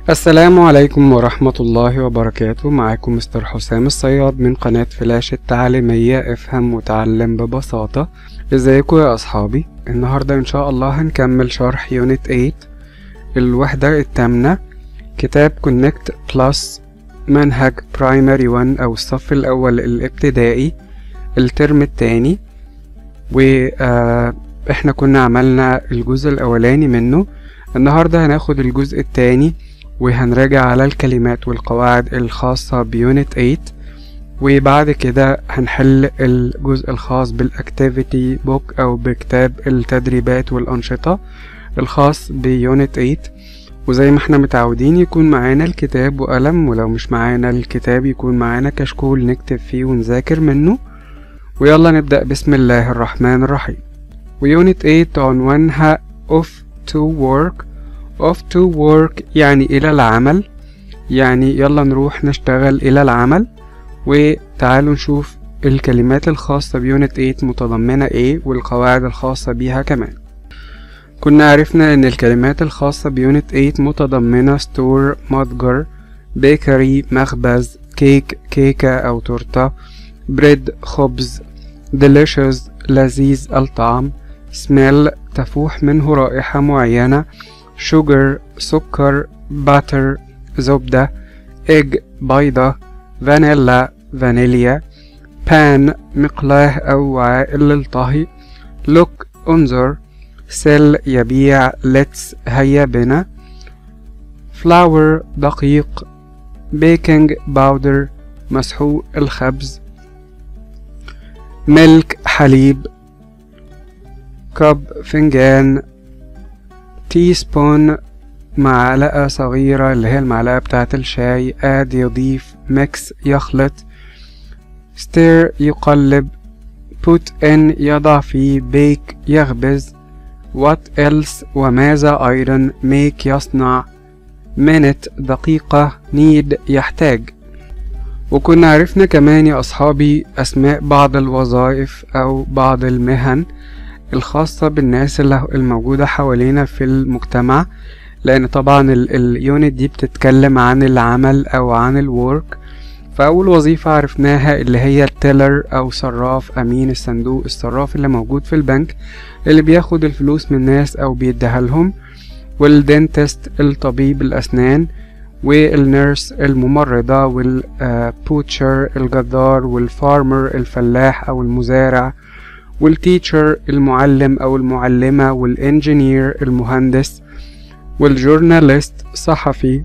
السلام عليكم ورحمة الله وبركاته معاكم مستر حسام الصياد من قناة فلاش التعليمية افهم وتعلم ببساطة ازيكم يا اصحابي النهاردة ان شاء الله هنكمل شرح يونت 8 الوحدة التامنة كتاب كونكت بلس منهج برايمري 1 او الصف الاول الابتدائي الترم التاني واحنا كنا عملنا الجزء الاولاني منه النهاردة هناخد الجزء التاني وهنراجع على الكلمات والقواعد الخاصة بيونت 8 وبعد كده هنحل الجزء الخاص بالاكتيفيتي بوك او بكتاب التدريبات والانشطة الخاص بيونت 8 وزي ما احنا متعودين يكون معانا الكتاب وقلم ولو مش معانا الكتاب يكون معانا كشكول نكتب فيه ونذاكر منه ويلا نبدأ بسم الله الرحمن الرحيم ويونت 8 عنوانها off to work off to work يعني إلى العمل يعني يلا نروح نشتغل إلى العمل وتعالوا نشوف الكلمات الخاصة بيونت 8 متضمنة ايه والقواعد الخاصة بيها كمان كنا عرفنا ان الكلمات الخاصة بيونت 8 متضمنة ستور متجر بيكري مخبز كيك كيكة او تورتة بريد خبز delicious لذيذ الطعم smell تفوح منه رائحة معينة sugar سكر butter زبدة egg بيضة فانيلا فانيليا pan مقلاة أو وعاء للطهي look انظر sell يبيع let's هيا بنا flour دقيق baking powder مسحوق الخبز ملك حليب كب فنجان تي سبون معلقة صغيرة اللي هي المعلقة بتاعة الشاي اد يضيف ميكس يخلط ستير يقلب put in يضع فيه bake يخبز what else وماذا أيضا make يصنع minute دقيقة need يحتاج وكنا عرفنا كمان يا أصحابي أسماء بعض الوظائف أو بعض المهن الخاصة بالناس اللي الموجودة حوالينا في المجتمع لأن طبعا اليونت دي بتتكلم عن العمل أو عن الورك فأول وظيفة عرفناها اللي هي التيلر أو صراف أمين الصندوق الصراف اللي موجود في البنك اللي بياخد الفلوس من الناس أو بيديها لهم والدنتست الطبيب الأسنان والنيرس الممرضة والبوتشر الجزار والفارمر الفلاح أو المزارع والتيتشر المعلم أو المعلمة والإنجينير المهندس والجورناليست صحفي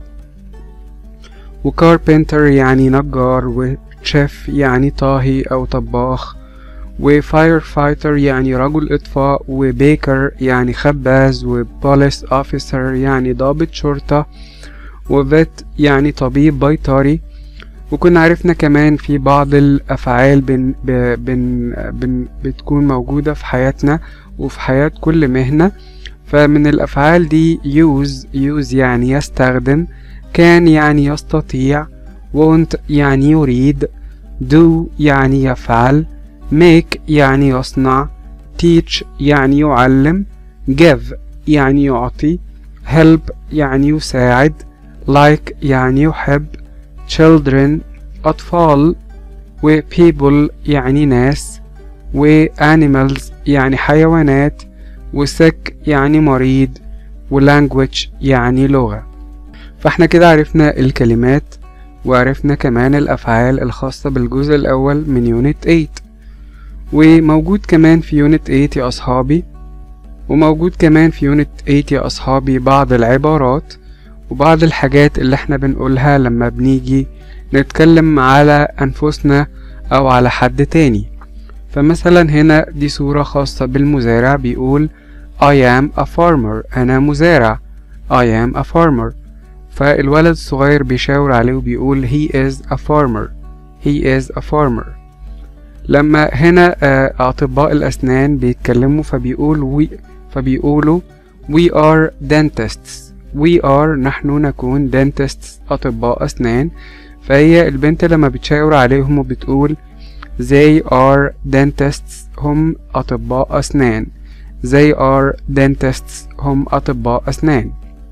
وكاربنتر يعني نجار وشيف يعني طاهي أو طباخ وفاير فايتر يعني رجل إطفاء وبيكر يعني خباز وبوليس أوفيسر يعني ضابط شرطة وفيت يعني طبيب بيطري وكنا عرفنا كمان في بعض الأفعال بن بن بن بتكون موجودة في حياتنا وفي حياة كل مهنة فمن الأفعال دي use use يعني يستخدم كان يعني يستطيع want يعني يريد do يعني يفعل make يعني يصنع teach يعني يعلم give يعني يعطي help يعني يساعد like يعني يحب children أطفال و people يعني ناس و animals يعني حيوانات و sick يعني مريض و language يعني لغة فاحنا كده عرفنا الكلمات وعرفنا كمان الأفعال الخاصة بالجزء الأول من يونت 8 وموجود كمان في يونت 8 يا أصحابي وموجود كمان في يونت 8 يا أصحابي بعض العبارات وبعض الحاجات اللي احنا بنقولها لما بنيجي نتكلم على أنفسنا أو على حد تاني فمثلا هنا دي صورة خاصة بالمزارع بيقول I am a farmer أنا مزارع I am a farmer فالولد الصغير بيشاور عليه وبيقول he is a farmer he is a farmer لما هنا أطباء الأسنان بيتكلموا فبيقول we فبيقولوا we are dentists we are نحن نكون dentists أطباء أسنان فهي البنت لما بتشاور عليهم وبتقول they are dentists هم أطباء أسنان they are dentists هم أطباء أسنان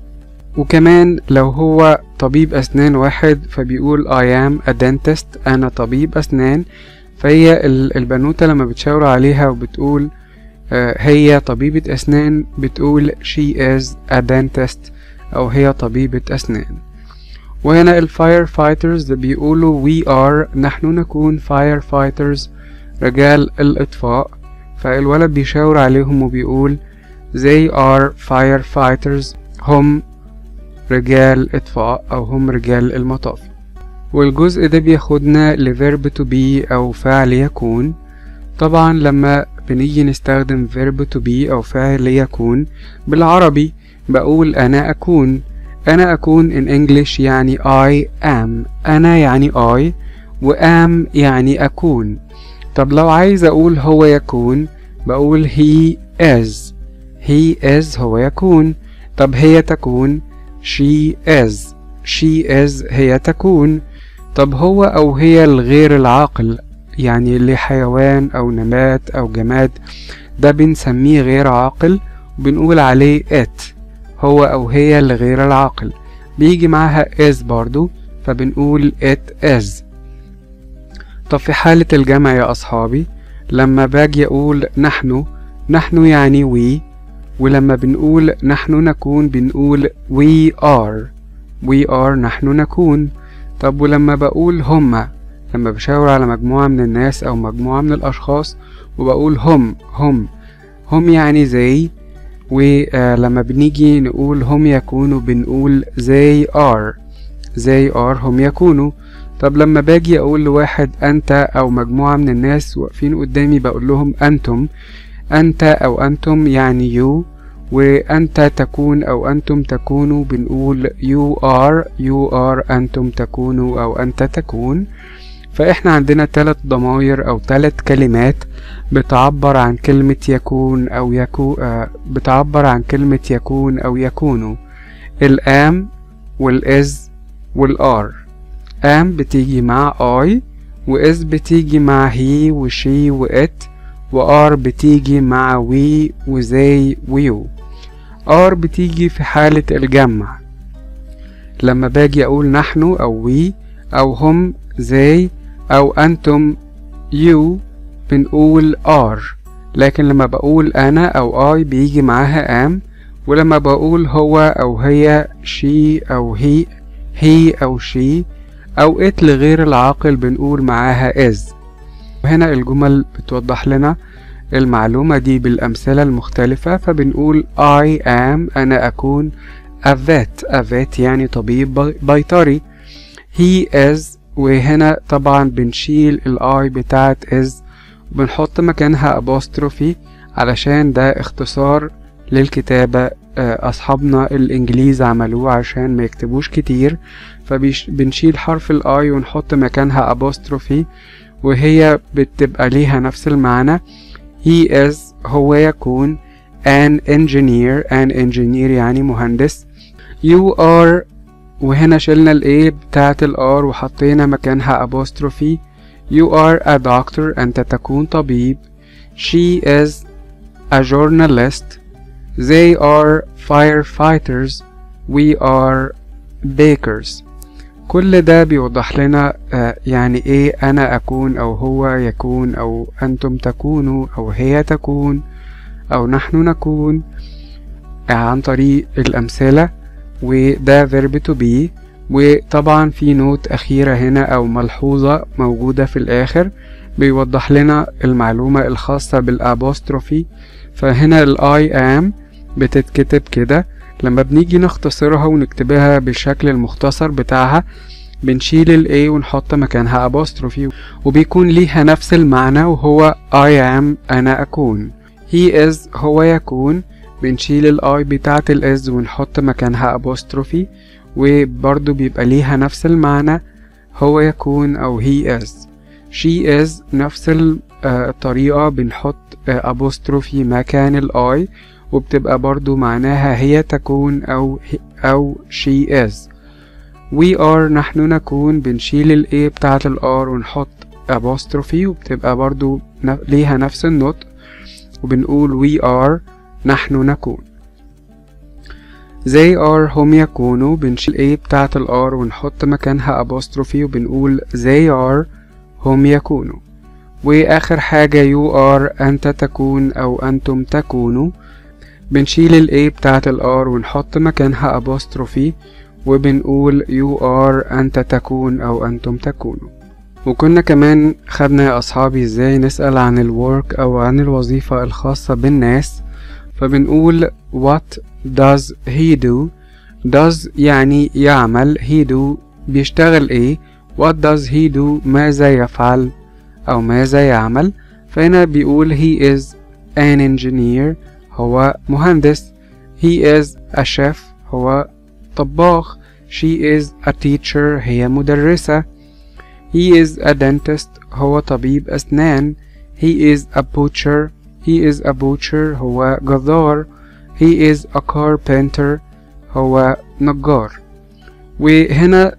وكمان لو هو طبيب أسنان واحد فبيقول I am a dentist أنا طبيب أسنان فهي البنوتة لما بتشاور عليها وبتقول هي طبيبة أسنان بتقول she is a dentist أو هي طبيبة أسنان وهنا الفاير فايترز بيقولوا we are نحن نكون فاير فايترز رجال الإطفاء فالولد بيشاور عليهم وبيقول they are firefighters هم رجال إطفاء أو هم رجال المطافي والجزء ده بياخدنا لفيرب to be أو فعل يكون طبعا لما بنيجي نستخدم verb to be أو فعل يكون بالعربي بقول أنا أكون أنا أكون in English يعني I am أنا يعني I و am يعني أكون طب لو عايز أقول هو يكون بقول he is he is هو يكون طب هي تكون she is she is هي تكون طب هو أو هي الغير العاقل يعني لحيوان أو نبات أو جماد ده بنسميه غير عاقل وبنقول عليه it هو أو هي الغير العاقل بيجي معاها is برضو فبنقول it is طب في حالة الجمع يا أصحابي لما باجي أقول نحن نحن يعني we ولما بنقول نحن نكون بنقول we are we are نحن نكون طب ولما بقول هما لما بشاور على مجموعة من الناس أو مجموعة من الأشخاص وبقول هم هم هم يعني زي ولما بنيجي نقول هم يكونوا بنقول they are they are هم يكونوا طب لما باجي أقول لواحد أنت أو مجموعة من الناس واقفين قدامي بقول لهم أنتم أنت أو أنتم يعني you وأنت تكون أو أنتم تكونوا بنقول you are you are أنتم تكونوا أو أنت تكون فإحنا عندنا تلات ضماير أو تلات كلمات بتعبر عن كلمة يكون أو يكو آه بتعبر عن كلمة يكون أو يكونوا الآم والإز والآر آم بتيجي مع I وإز بتيجي مع هي وشي وإت وآر بتيجي مع وي وزي ويو آر بتيجي في حالة الجمع لما باجي أقول نحن أو وي أو هم زي أو أنتم you بنقول are لكن لما بقول أنا أو I بيجي معاها am ولما بقول هو أو هي she أو he he أو she أو it لغير العاقل بنقول معاها is وهنا الجمل بتوضح لنا المعلومة دي بالأمثلة المختلفة فبنقول I am أنا أكون a vet a vet يعني طبيب بيطري he is وهنا طبعا بنشيل الاي بتاعت is وبنحط مكانها apostrophe علشان ده اختصار للكتابة أصحابنا الإنجليز عملوه عشان ما يكتبوش كتير فبنشيل حرف الاي ونحط مكانها apostrophe وهي بتبقى ليها نفس المعنى he is هو يكون an engineer an engineer يعني مهندس you are وهنا شلنا الايه بتاعت الار وحطينا مكانها apostrophe you are a doctor أنت تكون طبيب she is a journalist they are firefighters we are bakers كل ده بيوضح لنا يعني ايه انا اكون او هو يكون او انتم تكونوا او هي تكون او نحن نكون عن طريق الامثله وده verb to be وطبعا في نوت أخيرة هنا أو ملحوظة موجودة في الآخر بيوضح لنا المعلومة الخاصة بالأبوستروفي فهنا ال I am بتتكتب كده لما بنيجي نختصرها ونكتبها بالشكل المختصر بتاعها بنشيل ال A ونحط مكانها أبوستروفي وبيكون ليها نفس المعنى وهو I am أنا أكون he is هو يكون بنشيل الاي بتاعة الاز ونحط مكانها apostrophe وبرضو بيبقى ليها نفس المعنى هو يكون او he is she is نفس الطريقة بنحط apostrophe مكان الاي وبتبقى برضو معناها هي تكون او او she is we are نحن نكون بنشيل ال a بتاعة الار ونحط apostrophe وبتبقى برضو ليها نفس النطق وبنقول we are نحن نكون they are هم يكونوا بنشيل A بتاعة ال R ونحط مكانها apostrophe وبنقول they are هم يكونوا وآخر حاجة you are أنت تكون أو أنتم تكونوا بنشيل ال A بتاعة ال R ونحط مكانها apostrophe وبنقول you are أنت تكون أو أنتم تكونوا وكنا كمان خدنا يا أصحابي ازاي نسأل عن الورك أو عن الوظيفة الخاصة بالناس فبنقول what does he do does يعني يعمل he do بيشتغل ايه what does he do ماذا يفعل أو ماذا يعمل فهنا بيقول he is an engineer هو مهندس he is a chef هو طباخ she is a teacher هي مدرسة he is a dentist هو طبيب أسنان he is a butcher he is a butcher هو جزار he is a carpenter هو نجار وهنا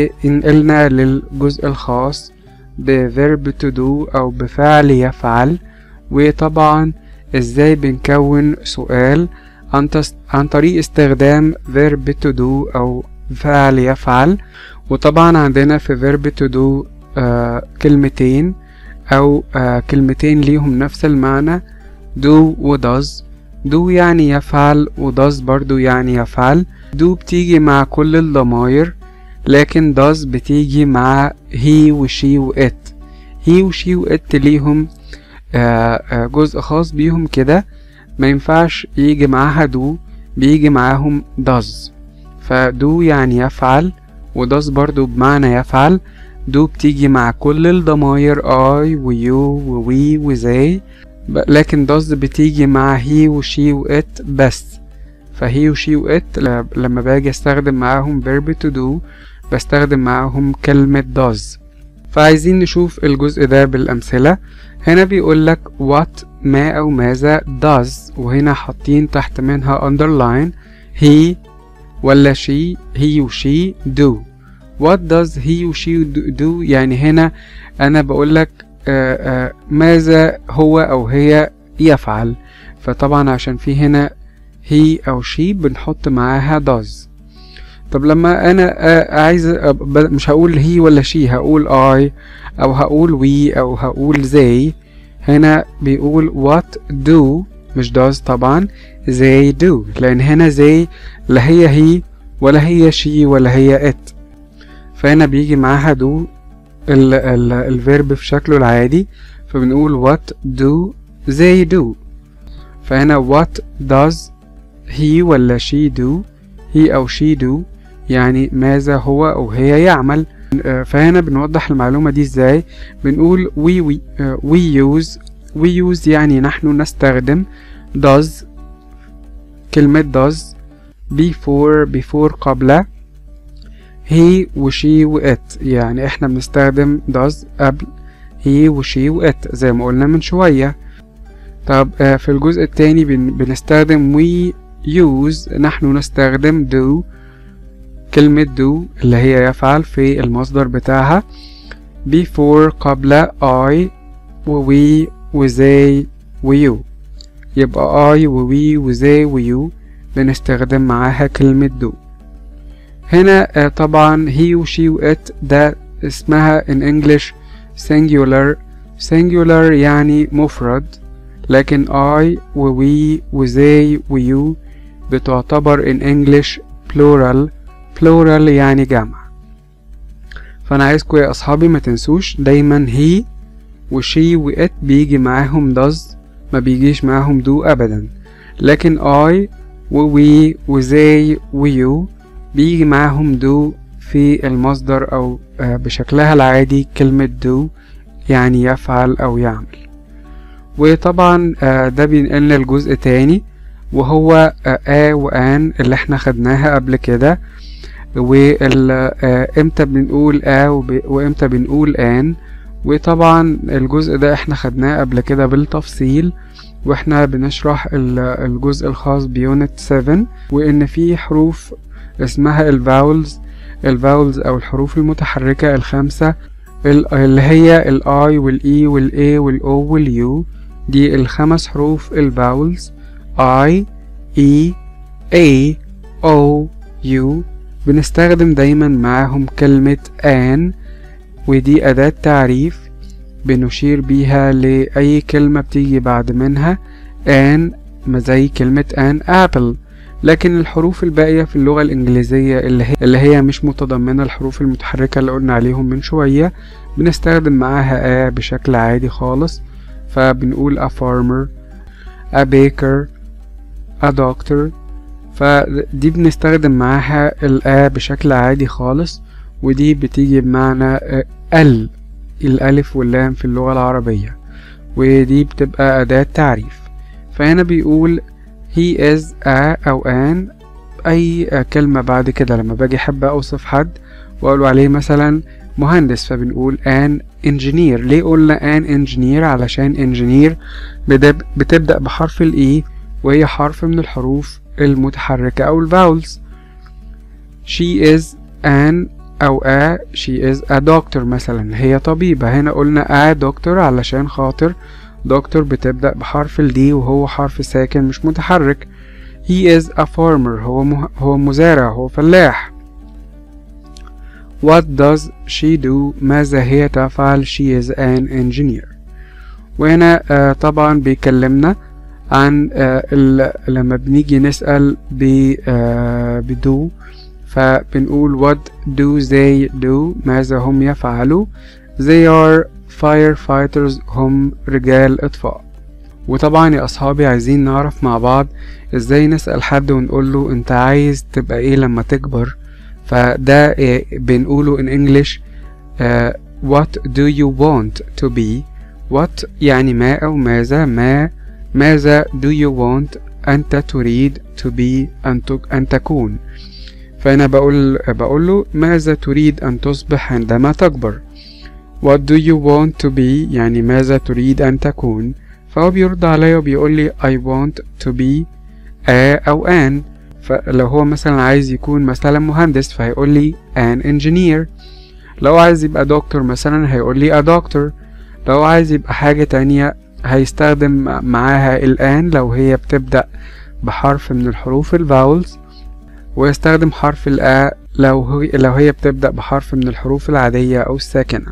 بينقلنا للجزء الخاص بverb to do أو بفعل يفعل وطبعا ازاي بنكون سؤال عن, تس... عن طريق استخدام verb to do أو فعل يفعل وطبعا عندنا في verb to do آه كلمتين أو آه كلمتين ليهم نفس المعنى do و does do يعني يفعل و does برضو يعني يفعل do بتيجي مع كل الضماير لكن does بتيجي مع he و she و it he و she و it ليهم آه آه جزء خاص بيهم كده ما ينفعش يجي معاها do بيجي معاهم does فدو يعني يفعل وداس برضو بمعنى يفعل دو بتيجي مع كل الضماير I و you و we و they لكن does بتيجي مع he و she و it بس فهي و she و it لما باجي استخدم معاهم verb to do بستخدم معاهم كلمة does فعايزين نشوف الجزء ده بالأمثلة هنا بيقولك what ما أو ماذا does وهنا حاطين تحت منها underline he ولا she he و she do what does he و she do يعني هنا أنا بقولك آآ آآ ماذا هو أو هي يفعل فطبعا عشان في هنا he أو she بنحط معاها does طب لما أنا عايز مش هقول he ولا she هقول I أو هقول we أو هقول they هنا بيقول what do مش does طبعا they do لأن هنا they لا هي هي ولا هي she ولا هي it فهنا بيجي معاها do ال ال الفيرب في شكله العادي فبنقول what do they do فهنا what does he ولا she do he أو she do يعني ماذا هو أو هي يعمل فهنا بنوضح المعلومة دي ازاي بنقول we, we, uh, we use we use يعني نحن نستخدم does كلمة does before before قبل he و she و it يعني احنا بنستخدم does قبل he و she و it زي ما قلنا من شوية طب آه في الجزء التاني بن بنستخدم we use نحن نستخدم do كلمة do اللي هي يفعل في المصدر بتاعها before قبل I و we و they و you يبقى I و we و they و you بنستخدم معاها كلمة do هنا آه طبعا he و she و it ده اسمها in English singular singular يعني مفرد لكن I و we و they و you بتعتبر in English plural plural يعني جمع فأنا عايزكم يا أصحابي ما تنسوش دايما he و she و it بيجي معاهم does ما بيجيش معاهم do أبدا لكن I و we و they و you بيجي معاهم do في المصدر أو بشكلها العادي كلمة do يعني يفعل أو يعمل وطبعا ده بينقلنا لجزء تاني وهو آ وآن اللي احنا خدناها قبل كده وامتى بنقول آ وامتى بنقول آن وطبعا الجزء ده احنا خدناه قبل كده بالتفصيل واحنا بنشرح الجزء الخاص بيونت 7 وان في حروف اسمها الفاولز الفاولز او الحروف المتحركة الخمسة اللي هي الاي والاي والاي والاو واليو دي الخمس حروف الفاولز I E A O U بنستخدم دايما معاهم كلمة an ودي أداة تعريف بنشير بيها لأي كلمة بتيجي بعد منها an ما زي كلمة an apple لكن الحروف الباقية في اللغة الإنجليزية اللي هي, اللي هي مش متضمنة الحروف المتحركة اللي قلنا عليهم من شوية بنستخدم معاها a بشكل عادي خالص فبنقول a farmer a baker a doctor فدي بنستخدم معاها الآ بشكل عادي خالص ودي بتيجي بمعنى ال الألف واللام في اللغة العربية ودي بتبقى أداة تعريف فهنا بيقول he is a أو an أي كلمة بعد كده لما باجي أحب أوصف حد وأقول عليه مثلا مهندس فبنقول an engineer ليه قلنا an engineer علشان engineer بتبدأ بحرف الإي وهي حرف من الحروف المتحركة أو الفاولز she is an أو a she is a doctor مثلا هي طبيبة هنا قلنا a doctor علشان خاطر دكتور بتبدأ بحرف الدي وهو حرف ساكن مش متحرك he is a farmer هو مه... هو مزارع هو فلاح what does she do ماذا هي تفعل she is an engineer وهنا آه طبعا بيكلمنا عن آه لما بنيجي نسأل ب آه بدو فبنقول what do they do ماذا هم يفعلوا they are firefighters هم رجال إطفاء وطبعا يا أصحابي عايزين نعرف مع بعض إزاي نسأل حد ونقول له أنت عايز تبقى إيه لما تكبر فده بنقوله in English uh, what do you want to be what يعني ما أو ماذا ما ماذا do you want أنت تريد to be أن, أن تكون فأنا بقول بقول له ماذا تريد أن تصبح عندما تكبر What do you want to be يعني ماذا تريد أن تكون فهو بيرد عليا وبيقول لي I want to be a أو an فلو هو مثلا عايز يكون مثلا مهندس فهيقول لي an engineer لو عايز يبقى دكتور مثلا هيقول لي a doctor لو عايز يبقى حاجة تانية هيستخدم معاها الآن لو هي بتبدأ بحرف من الحروف الفاولز ويستخدم حرف الآ لو هي لو هي بتبدأ بحرف من الحروف العادية أو الساكنة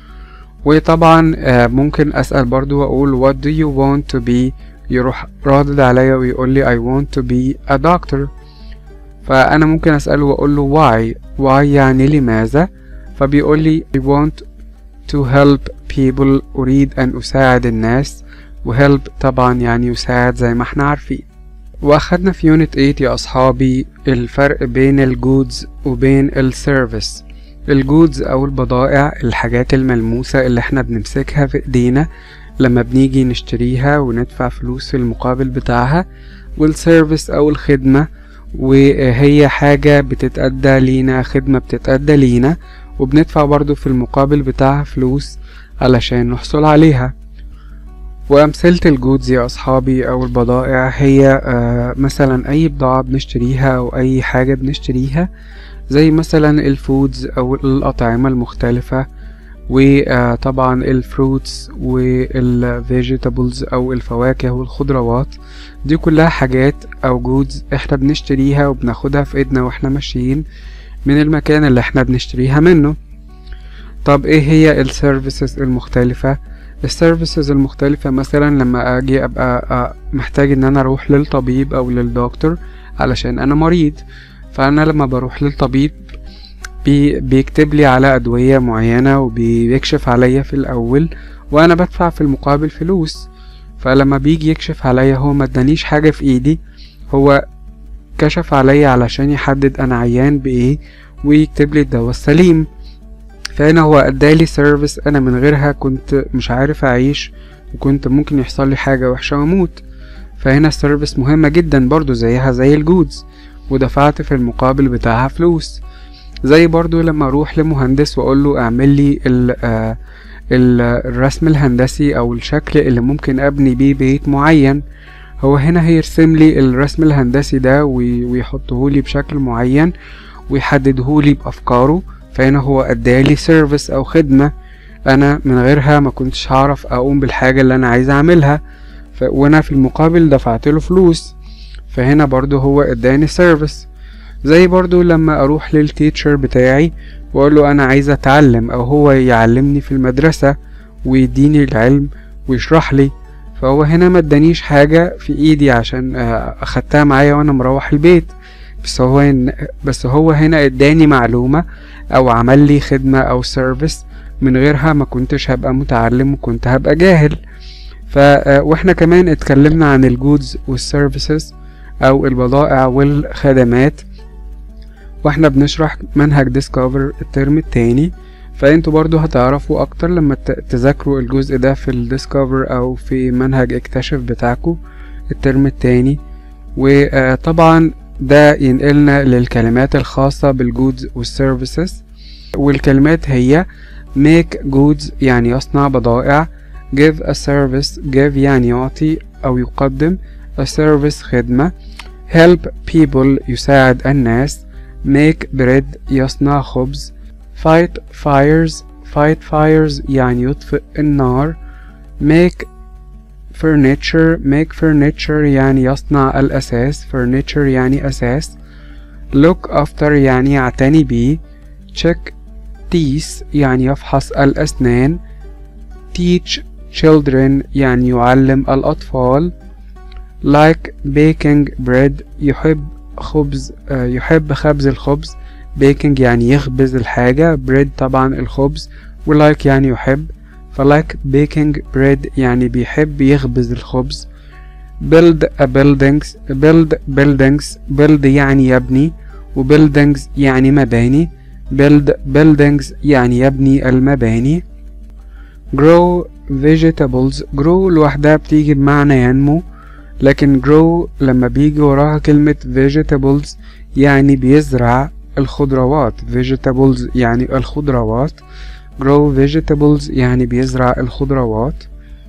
وطبعا ممكن أسأل برضو وأقول what do you want to be يروح رادد عليا ويقول لي I want to be a doctor فأنا ممكن أسأله وأقول له why why يعني لماذا فبيقول لي I want to help people أريد أن أساعد الناس وhelp طبعا يعني يساعد زي ما احنا عارفين وأخدنا في يونت 8 يا أصحابي الفرق بين الجودز وبين السيرفيس الجودز أو البضائع الحاجات الملموسة اللي احنا بنمسكها في ايدينا لما بنيجي نشتريها وندفع فلوس في المقابل بتاعها والسيرفيس أو الخدمة وهي حاجة بتتأدى لينا خدمة بتتأدى لينا وبندفع برضو في المقابل بتاعها فلوس علشان نحصل عليها وأمثلة الجودز يا أصحابي أو البضائع هي آه مثلا أي بضاعة بنشتريها أو أي حاجة بنشتريها زي مثلا الفودز أو الأطعمة المختلفة وطبعا الفروتس والفيجيتابلز أو الفواكه والخضروات دي كلها حاجات أو جودز احنا بنشتريها وبناخدها في ايدنا واحنا ماشيين من المكان اللي احنا بنشتريها منه طب ايه هي السيرفيسز المختلفة السيرفيسز المختلفة مثلا لما اجي ابقى محتاج ان انا اروح للطبيب او للدكتور علشان انا مريض فانا لما بروح للطبيب بي بيكتب لي على ادوية معينة وبيكشف عليا في الاول وانا بدفع في المقابل فلوس فلما بيجي يكشف عليا هو ما ادانيش حاجة في ايدي هو كشف عليا علشان يحدد انا عيان بايه ويكتب لي الدواء السليم فهنا هو ادالي سيرفيس انا من غيرها كنت مش عارف اعيش وكنت ممكن يحصل لي حاجة وحشة واموت فهنا السيرفيس مهمة جدا برضو زيها زي الجودز ودفعت في المقابل بتاعها فلوس زي برضو لما اروح لمهندس واقول له اعمل لي ال آه الرسم الهندسي او الشكل اللي ممكن ابني بيه بيت معين هو هنا هيرسم لي الرسم الهندسي ده ويحطه لي بشكل معين ويحدده لي بافكاره فهنا هو ادالي سيرفيس او خدمه انا من غيرها ما كنتش هعرف اقوم بالحاجه اللي انا عايز اعملها ف... وانا في المقابل دفعت له فلوس فهنا برضو هو اداني سيرفيس زي برضو لما اروح للتيتشر بتاعي واقول له انا عايز اتعلم او هو يعلمني في المدرسة ويديني العلم ويشرح لي فهو هنا ما ادانيش حاجة في ايدي عشان آه، اخدتها معايا وانا مروح البيت بس هو بس هو هنا اداني معلومة او عمل لي خدمة او سيرفيس من غيرها ما كنتش هبقى متعلم وكنت هبقى جاهل ف آه، واحنا كمان اتكلمنا عن الجودز والسيرفيسز او البضائع والخدمات واحنا بنشرح منهج ديسكفر الترم التاني فانتوا برضو هتعرفوا اكتر لما تذاكروا الجزء ده في الديسكفر او في منهج اكتشف بتاعكم الترم التاني وطبعا ده ينقلنا للكلمات الخاصة بالجودز والسيرفيسز والكلمات هي make goods يعني يصنع بضائع give a service give يعني يعطي أو يقدم a service خدمة help people يساعد الناس make bread يصنع خبز fight fires fight fires يعني يطفئ النار make furniture make furniture يعني يصنع الأساس furniture يعني أساس look after يعني يعتني بيه check teeth يعني يفحص الأسنان teach children يعني يعلم الأطفال like baking bread يحب خبز يحب خبز الخبز baking يعني يخبز الحاجة bread طبعا الخبز ولايك يعني يحب فلايك baking bread يعني بيحب يخبز الخبز build a buildings build buildings build يعني يبني و buildings يعني مباني build buildings يعني يبني المباني grow vegetables grow لوحدها بتيجي بمعنى ينمو لكن grow لما بيجي وراها كلمة vegetables يعني بيزرع الخضروات vegetables يعني الخضروات grow vegetables يعني بيزرع الخضروات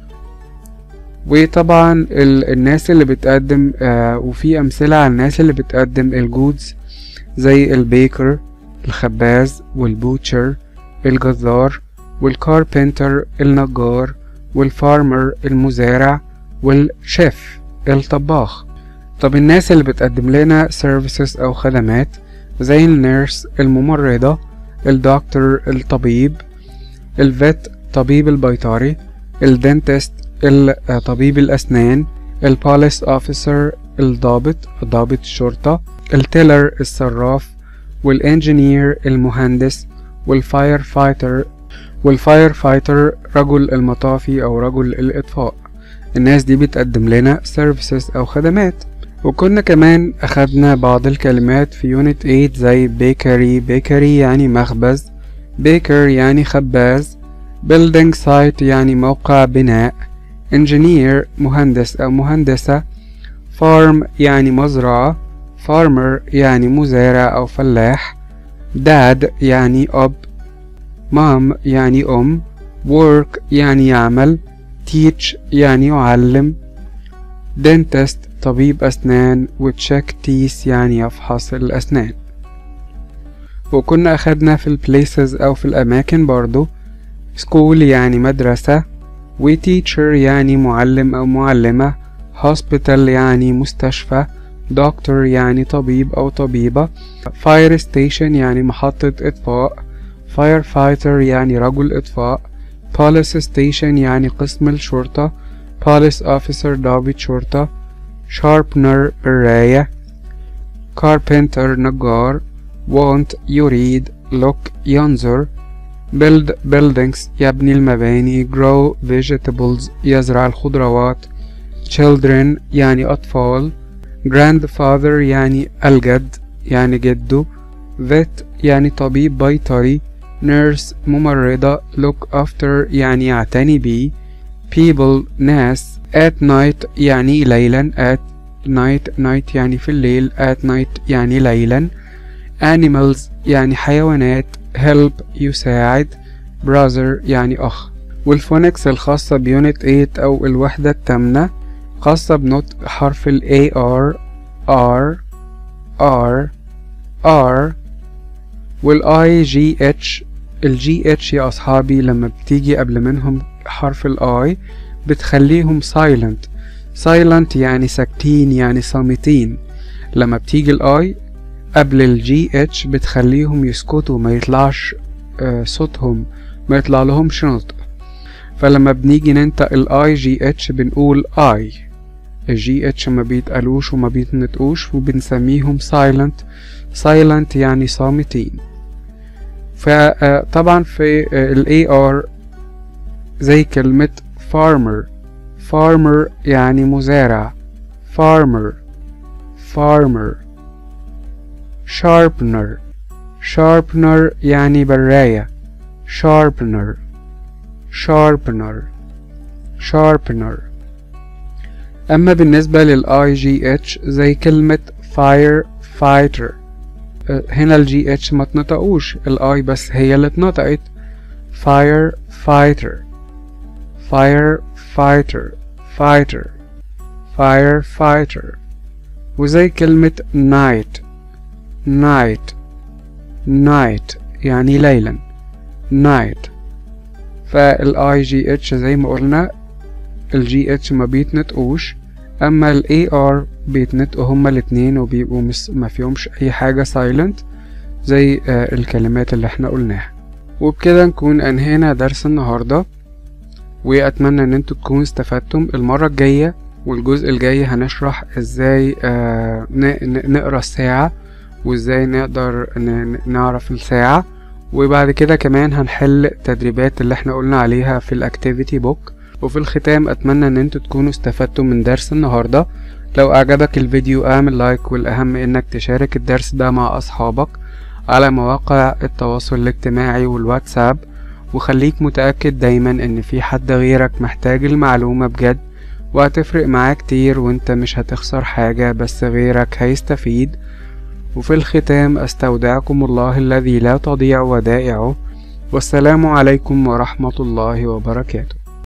وطبعا الناس اللي بتقدم آه وفي أمثلة على الناس اللي بتقدم الجودز زي البيكر الخباز والبوتشر الجزار والكاربنتر النجار والفارمر المزارع والشيف الطباخ طب الناس اللي بتقدم لنا services أو خدمات زي النيرس الممرضة الدكتور الطبيب الفيت طبيب البيطري الدنتست طبيب الأسنان البوليس اوفيسر الضابط ضابط الشرطة التيلر الصراف والانجينير المهندس والفاير فايتر والفاير فايتر رجل المطافي أو رجل الإطفاء الناس دي بتقدم لنا services أو خدمات وكنا كمان أخدنا بعض الكلمات في يونت 8 زي بيكري بيكري يعني مخبز بيكر يعني خباز building site يعني موقع بناء engineer مهندس أو مهندسة farm يعني مزرعة farmer يعني مزارع أو فلاح dad يعني أب mom يعني أم work يعني يعمل teach يعني يعلم dentist طبيب أسنان وتشيك تيس يعني يفحص الأسنان وكنا أخدنا في البليسز أو في الأماكن برضو school يعني مدرسة و teacher يعني معلم أو معلمة hospital يعني مستشفى doctor يعني طبيب أو طبيبة fire station يعني محطة إطفاء firefighter يعني رجل إطفاء police station يعني قسم الشرطة police officer ضابط شرطة sharpener براية carpenter نجار want يريد look ينظر build buildings يبني المباني grow vegetables يزرع الخضروات children يعني أطفال grandfather يعني الجد يعني جده vet يعني طبيب بيطري nurse ممرضة look after يعني يعتني بيه people ناس at night يعني ليلا at night night يعني في الليل at night يعني ليلا animals يعني حيوانات help يساعد brother يعني أخ والفونكس الخاصة بيونت 8 أو الوحدة التامنة خاصة بنطق حرف ال AR R R R وال IGH ال GH يا أصحابي لما بتيجي قبل منهم حرف ال I بتخليهم silent silent يعني ساكتين يعني صامتين لما بتيجي ال I قبل الجي اتش بتخليهم يسكتوا ما يطلعش آه، صوتهم ما يطلع لهمش نطق فلما بنيجي ننطق الاي جي اتش بنقول اي الجي اتش ما بيتقالوش وما بيتنطقوش وبنسميهم سايلنت سايلنت يعني صامتين فطبعا في الاي ار زي كلمة farmer farmer يعني مزارع farmer farmer sharpener sharpener يعني براية sharpener sharpener sharpener أما بالنسبة لل IGH زي كلمة fire fighter هنا ال GH ما تنطقوش ال I بس هي اللي اتنطقت fire fighter fire fighter fighter fire fighter وزي كلمة night night night يعني ليلا night فال IGH زي ما قلنا ال GH ما بيتنطقوش اما ال AR بيتنطقوا هما الاتنين وبيبقوا مس ما فيهمش اي حاجة silent زي آه الكلمات اللي احنا قلناها وبكده نكون انهينا درس النهارده واتمنى ان انتوا تكونوا استفدتم المره الجايه والجزء الجاي هنشرح ازاي آه نقرا الساعه وازاي نقدر نعرف الساعه وبعد كده كمان هنحل التدريبات اللي احنا قلنا عليها في الاكتيفيتي بوك وفي الختام اتمنى ان انتوا تكونوا استفدتم من درس النهارده لو اعجبك الفيديو اعمل لايك والاهم انك تشارك الدرس ده مع اصحابك على مواقع التواصل الاجتماعي والواتساب وخليك متأكد دايما ان في حد غيرك محتاج المعلومة بجد وهتفرق معاه كتير وانت مش هتخسر حاجة بس غيرك هيستفيد وفي الختام استودعكم الله الذي لا تضيع ودائعه والسلام عليكم ورحمة الله وبركاته